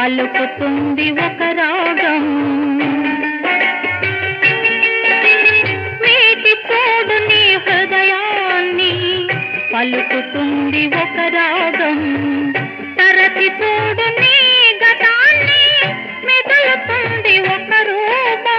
పలుకుతుంది ఒక రాగం వీటి చూడు నీ హృదయాన్ని పలుకుతుంది ఒక రాగం తరచి చూడు నీ గతాన్ని మెదులుతుంది ఒక రూపం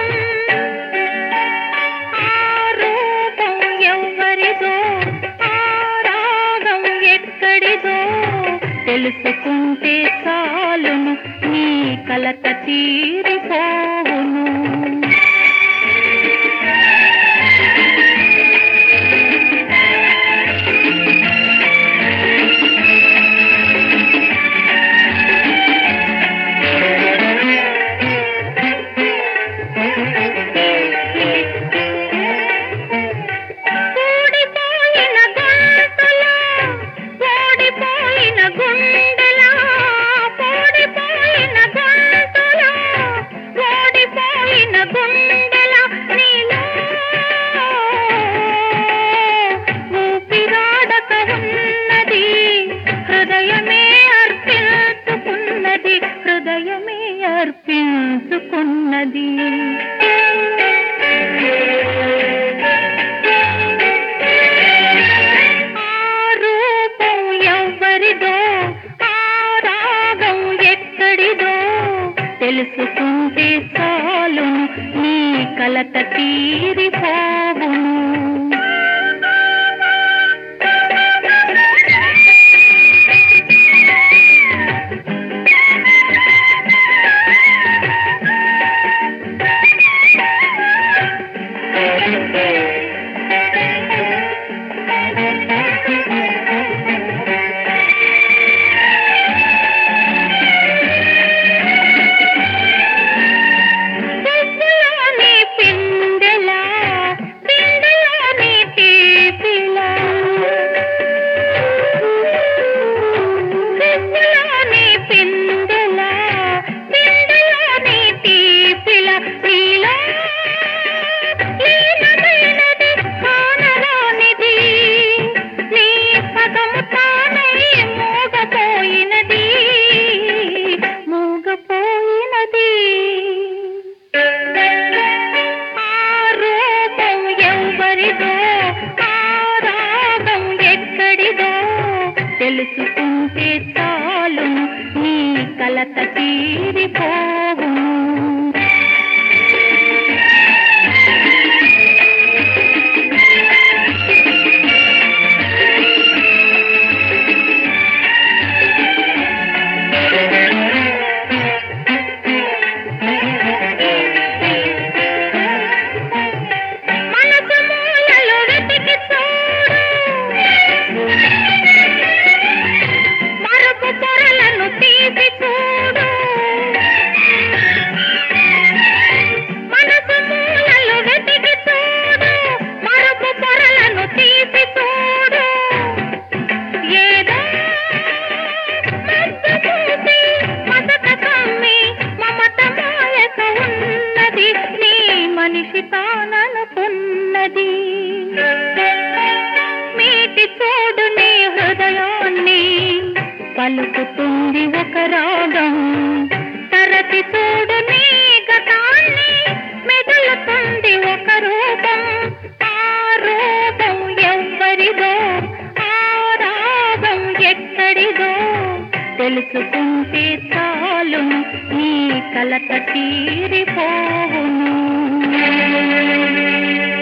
ఆ రూపం ఎవ్వరిదో ఆ రాగం ఎక్కడిదో తెలుసుకుంటే చాలును నీ కలత తీరిపోవును కూడిపోయిన గొంతులో ఓడిపోయిన గుండెలా ఓడిపోయిన గొంతులో ఓడిపోయిన గుండెలా నీలో ఊపిరాడక ఉన్నది హృదయమే అర్పించుకున్నది హృదయమే అర్పించుకున్నది ఆ రూపం ఎవ్వరిదో ఆ రాగం ఎక్కడిదో తెలుసుకుంటే చాలు నీ కలత తీరిపోవును పువ్వులోని పిందెలా పిందెలోని తీపిలా పువ్వులోని పిందెలా పిందెలోని తీపిలా నీలో లీనమైనది కానరానిది నీ సగము తానై మూగపోయినది మూగపోయినది ఆ రూపం ఎవ్వరిదో ఆ రాగం ఎక్కడిదో తెలుసుకుంటే చాలు నీ కలత తీరిపోవును మనసు మూలలో వెతికి చూడు మరపు పొరలను తీసి చూడు మనసు మూలలో వెతికి చూడు మరపు పొరలను తీసి చూడు ఏదో మత్తు చూసి మసక కమ్మి మమత మాయక ఉన్నది నీ మనిషి తాననుకున్నది మీటి చూడు నీ హృదయాన్ని పలుకుతుంది ఒక రాగం తరచి చూడు నీ గతాన్ని మెదులుతుంది ఒక రూపం ఆ రూపం ఎవ్వరిదో ఆ రాగం ఎక్కడిదో తెలుసుకుంటే చాలు నీ కలత తీరిపోవును